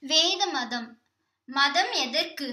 வேத மதம் மதம் எதற்கு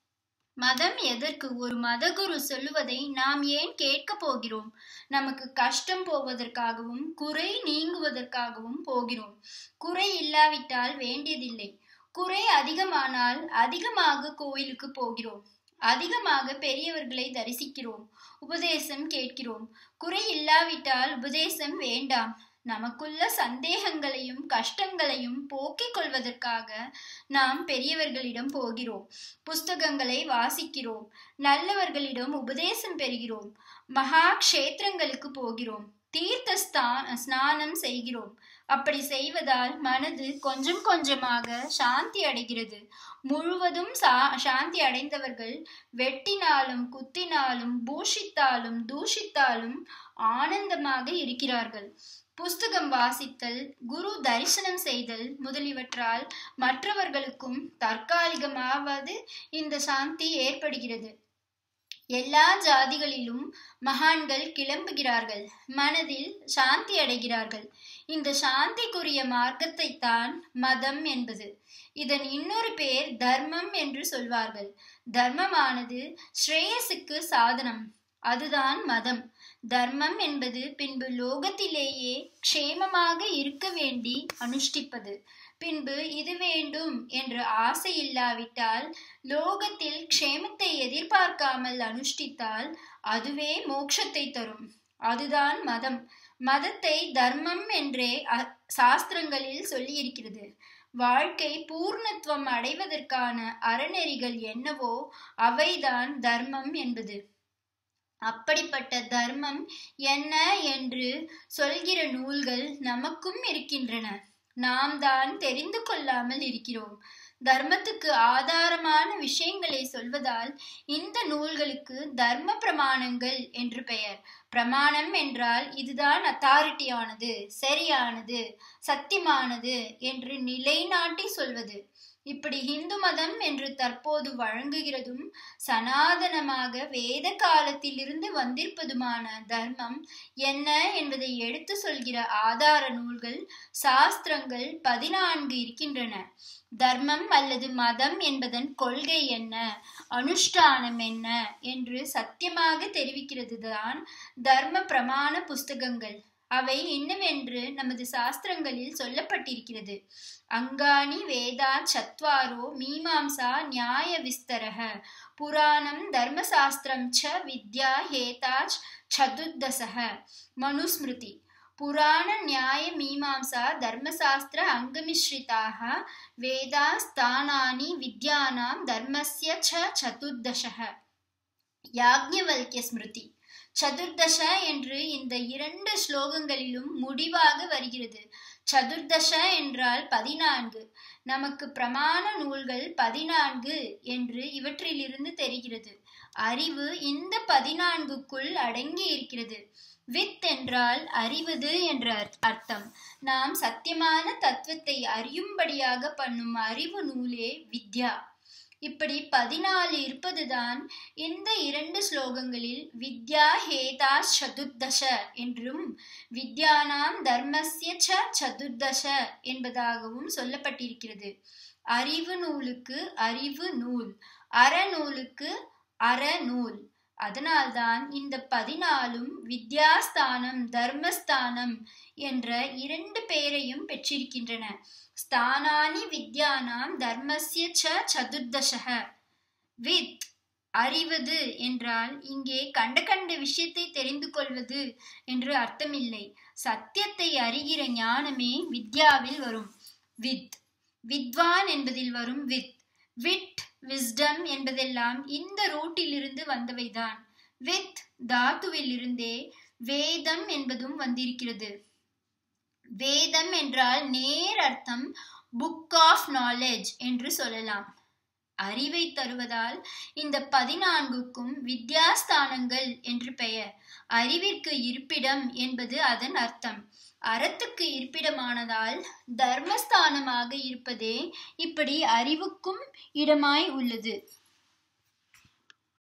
மதம் எதற்கு ஒரு மதகுரு சொல்லுவதை நாம் ஏன் கேட்கப் போகிறோம் நமக்கு கஷ்டம் போவதற்காகவும் குறை நீங்குவதற்காகவும் போகிறோம் குறை இல்லாவிட்டால் வேண்டியதில்லை குறை அதிகமானால் அதிகமாக கோயிலுக்கு போகிறோம் அதிகமாக பெரியவர்களை தரிசிக்கிறோம் உபதேசம் கேட்கிறோம் குறை இல்லாவிட்டால் உபதேசம் வேண்டாம் நமக்குள்ள சந்தேகங்களையும் கஷ்டங்களையும் போக்கிக் கொள்வதற்காக நாம் பெரியவர்களிடம் போகிறோம் புஸ்தகங்களை வாசிக்கிறோம் நல்லவர்களிடம் உபதேசம் பெறுகிறோம் மகா க்ஷேத்திரங்களுக்கு போகிறோம் தீர்த்த ஸ்நானம் செய்கிறோம் அப்படி செய்வதால் மனது கொஞ்சம் கொஞ்சமாக சாந்தி அடைகிறது முழுவதும் சா சாந்தி அடைந்தவர்கள் வெட்டினாலும் குத்தினாலும் பூஷித்தாலும் தூஷித்தாலும் ஆனந்தமாக இருக்கிறார்கள் புஸ்தகம் வாசித்தல் குரு தரிசனம் செய்தல் முதலியவற்றால் மற்றவர்களுக்கும் தற்காலிகமாவது இந்த சாந்தி ஏற்படுகிறது எல்லா ஜாதிகளிலும் மகான்கள் கிளம்புகிறார்கள் மனதில் சாந்தி அடைகிறார்கள் இந்த சாந்திக்குரிய மார்க்கத்தை தான் மதம் என்பது இதன் இன்னொரு பேர் தர்மம் என்று சொல்வார்கள் தர்மமானது ஸ்ரேயஸுக்கு சாதனம் அதுதான் மதம் தர்மம் என்பது பின்பு லோகத்திலேயே க்ஷேமமாக இருக்க வேண்டி அனுஷ்டிப்பது பின்பு இது வேண்டும் என்ற ஆசை இல்லாவிட்டால் லோகத்தில் க்ஷேமத்தை எதிர்பார்க்காமல் அனுஷ்டித்தால் அதுவே மோட்சத்தை தரும் அதுதான் மதம் மதத்தை தர்மம் என்றே சாஸ்திரங்களில் சொல்லியிருக்கிறது வாழ்க்கை பூர்ணத்துவம் அடைவதற்கான அறநெறிகள் என்னவோ அவைதான் தர்மம் என்பது அப்படிப்பட்ட தர்மம் என்ன என்று சொல்கிற நூல்கள் நமக்கும் இருக்கின்றன நாம் தான் தெரிந்து கொள்ளாமல் இருக்கிறோம் தர்மத்துக்கு ஆதாரமான விஷயங்களை சொல்வதால் இந்த நூல்களுக்கு தர்ம பிரமாணங்கள் என்று பெயர் பிரமாணம் என்றால் இதுதான் அத்தாரிட்டியானது சரியானது சத்தியமானது என்று நிலைநாட்டி சொல்வது இப்படி இந்து மதம் என்று தற்போது வழங்குகிறதும் சனாதனமாக வேத காலத்திலிருந்து வந்திருப்பதுமான தர்மம் என்ன என்பதை எடுத்து சொல்கிற ஆதார நூல்கள் சாஸ்திரங்கள் பதினான்கு இருக்கின்றன தர்மம் அல்லது மதம் என்பதன் கொள்கை என்ன அனுஷ்டானம் என்ன என்று சத்தியமாக தெரிவிக்கிறது தான் தர்ம பிரமாண புஸ்தகங்கள் அவை என்னவென்று நமது சாஸ்திரங்களில் சொல்லப்பட்டிருக்கிறது அங்காணி வேதா சத்வாரோ மீமாம்சா நியாய விஸ்தரக புராணம் தர்மசாஸ்திரம் ச வித்யா ஹேதாச் சதுர்தசக மனுஸ்மிருதி புராண நியாய மீமாம்சா தர்மசாஸ்திர அங்கமிஸ்ரிதாக வேதா ஸ்தானானி வித்யானாம் தர்மஸ்ய ச சதுர்தசக யாக்ஞவல்கிய ஸ்மிருதி சதுர்தச என்று இந்த இரண்டு ஸ்லோகங்களிலும் முடிவாக வருகிறது சதுர்தச என்றால் பதினான்கு நமக்கு பிரமாண நூல்கள் பதினான்கு என்று இவற்றிலிருந்து தெரிகிறது அறிவு இந்த பதினான்குக்குள் அடங்கி இருக்கிறது வித் என்றால் அறிவது என்ற அர்த்தம் நாம் சத்தியமான தத்துவத்தை அறியும்படியாக பண்ணும் அறிவு நூலே வித்யா இப்படி பதினாலு இருப்பதுதான் இந்த இரண்டு ஸ்லோகங்களில் வித்யா ஹேதா சதுர்தச என்றும் வித்யானாம் தர்மஸ்ய ச சதுர்தச என்பதாகவும் சொல்லப்பட்டிருக்கிறது அறிவு நூலுக்கு அறிவு நூல் அறநூலுக்கு அறநூல் அதனால்தான் இந்த பதினாலும் வித்யாஸ்தானம் தர்மஸ்தானம் என்ற இரண்டு பெயரையும் பெற்றிருக்கின்றன ஸ்தானானி வித்யானாம் தர்மஸ்ய ச சதுர்தசக வித் அறிவது என்றால் இங்கே கண்ட கண்ட விஷயத்தை தெரிந்து கொள்வது என்று அர்த்தமில்லை சத்தியத்தை அறிகிற ஞானமே வித்யாவில் வரும் வித் வித்வான் என்பதில் வரும் வித் விட் விஸ்டம் என்பதெல்லாம் இந்த ரூட்டிலிருந்து வந்தவைதான் வித் தாத்துவில் இருந்தே வேதம் என்பதும் வந்திருக்கிறது வேதம் என்றால் நேர் அர்த்தம் புக் ஆஃப் நாலேஜ் என்று சொல்லலாம் அறிவை தருவதால் இந்த பதினான்குக்கும் வித்யாஸ்தானங்கள் என்று பெயர் அறிவிற்கு இருப்பிடம் என்பது அதன் அர்த்தம் அறத்துக்கு இருப்பிடமானதால் தர்மஸ்தானமாக இருப்பதே இப்படி அறிவுக்கும் இடமாய் உள்ளது